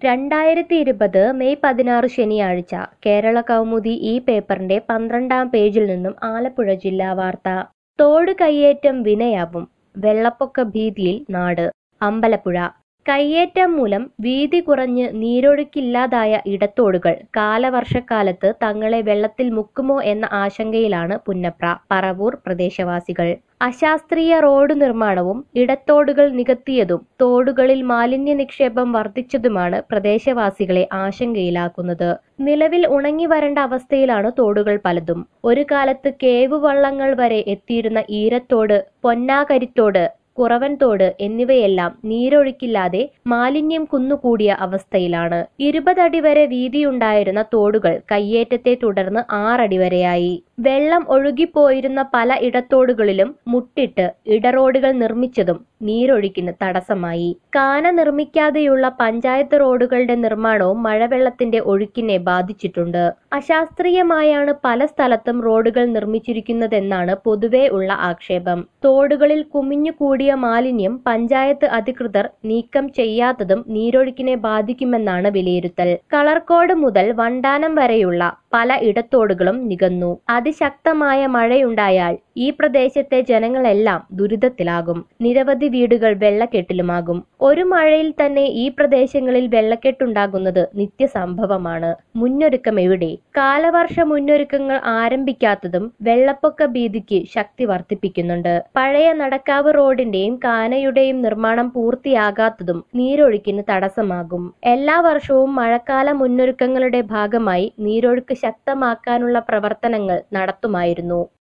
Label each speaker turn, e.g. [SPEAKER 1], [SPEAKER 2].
[SPEAKER 1] രണ്ടായിരത്തി ഇരുപത് മെയ് പതിനാറ് ശനിയാഴ്ച കേരള കൗമുദി ഈ പേപ്പറിന്റെ പന്ത്രണ്ടാം പേജിൽ നിന്നും ആലപ്പുഴ ജില്ലാ വാർത്ത തോട് കയ്യേറ്റം വിനയാവും വെള്ളപ്പൊക്ക ഭീതിയിൽ നാട് അമ്പലപ്പുഴ കയ്യേറ്റം മൂലം വീതി കുറഞ്ഞ് നീരൊഴുക്കില്ലാതായ ഇടത്തോടുകൾ കാലവർഷക്കാലത്ത് തങ്ങളെ വെള്ളത്തിൽ മുക്കുമോ എന്ന ആശങ്കയിലാണ് പുന്നപ്ര പറവൂർ പ്രദേശവാസികൾ അശാസ്ത്രീയ റോഡ് നിർമ്മാണവും ഇടത്തോടുകൾ നികത്തിയതും തോടുകളിൽ മാലിന്യ നിക്ഷേപം വർദ്ധിച്ചതുമാണ് പ്രദേശവാസികളെ ആശങ്കയിലാക്കുന്നത് നിലവിൽ ഉണങ്ങി വരേണ്ട അവസ്ഥയിലാണ് തോടുകൾ പലതും ഒരു കാലത്ത് കേവ് വള്ളങ്ങൾ വരെ എത്തിയിരുന്ന ഈരത്തോട് പൊന്നാകരിത്തോട് കുറവൻതോട് എന്നിവയെല്ലാം നീരൊഴുക്കില്ലാതെ മാലിന്യം കുന്നുകൂടിയ അവസ്ഥയിലാണ് ഇരുപതടി വരെ വീതിയുണ്ടായിരുന്ന തോടുകൾ കയ്യേറ്റത്തെ തുടർന്ന് ആറടി വരെയായി വെള്ളം ഒഴുകിപ്പോയിരുന്ന പല ഇടത്തോടുകളിലും മുട്ടിട്ട് ഇടറോഡുകൾ നിർമ്മിച്ചതും നീരൊഴുക്കിന് തടസ്സമായി കാന നിർമ്മിക്കാതെയുള്ള പഞ്ചായത്ത് റോഡുകളുടെ നിർമ്മാണവും മഴവെള്ളത്തിന്റെ ഒഴുക്കിനെ ബാധിച്ചിട്ടുണ്ട് അശാസ്ത്രീയമായാണ് പല സ്ഥലത്തും റോഡുകൾ നിർമ്മിച്ചിരിക്കുന്നതെന്നാണ് പൊതുവെ ഉള്ള ആക്ഷേപം തോടുകളിൽ കുമിഞ്ഞുകൂടിയ മാലിന്യം പഞ്ചായത്ത് അധികൃതർ നീക്കം ചെയ്യാത്തതും നീരൊഴുക്കിനെ ബാധിക്കുമെന്നാണ് വിലയിരുത്തൽ കളർക്കോട് മുതൽ വണ്ടാനം വരെയുള്ള പല ഇടത്തോടുകളും നികന്നു അതിശക്തമായ മഴയുണ്ടായാൽ ഈ പ്രദേശത്തെ ജനങ്ങളെല്ലാം ദുരിതത്തിലാകും നിരവധി വീടുകൾ വെള്ളക്കെട്ടിലുമാകും ഒരു മഴയിൽ തന്നെ ഈ പ്രദേശങ്ങളിൽ വെള്ളക്കെട്ടുണ്ടാകുന്നത് നിത്യസംഭവമാണ് മുന്നൊരുക്കം എവിടെ കാലവർഷ മുന്നൊരുക്കങ്ങൾ ആരംഭിക്കാത്തതും വെള്ളപ്പൊക്ക ഭീതിക്ക് ശക്തി വർദ്ധിപ്പിക്കുന്നുണ്ട് പഴയ നടക്കാവ് റോഡിന്റെയും കാനയുടെയും നിർമ്മാണം പൂർത്തിയാകാത്തതും നീരൊഴുക്കിന് തടസ്സമാകും എല്ലാ വർഷവും മഴക്കാല മുന്നൊരുക്കങ്ങളുടെ ഭാഗമായി നീരൊഴുക്ക് ശക്തമാക്കാനുള്ള പ്രവർത്തനങ്ങൾ നടത്തുമായിരുന്നു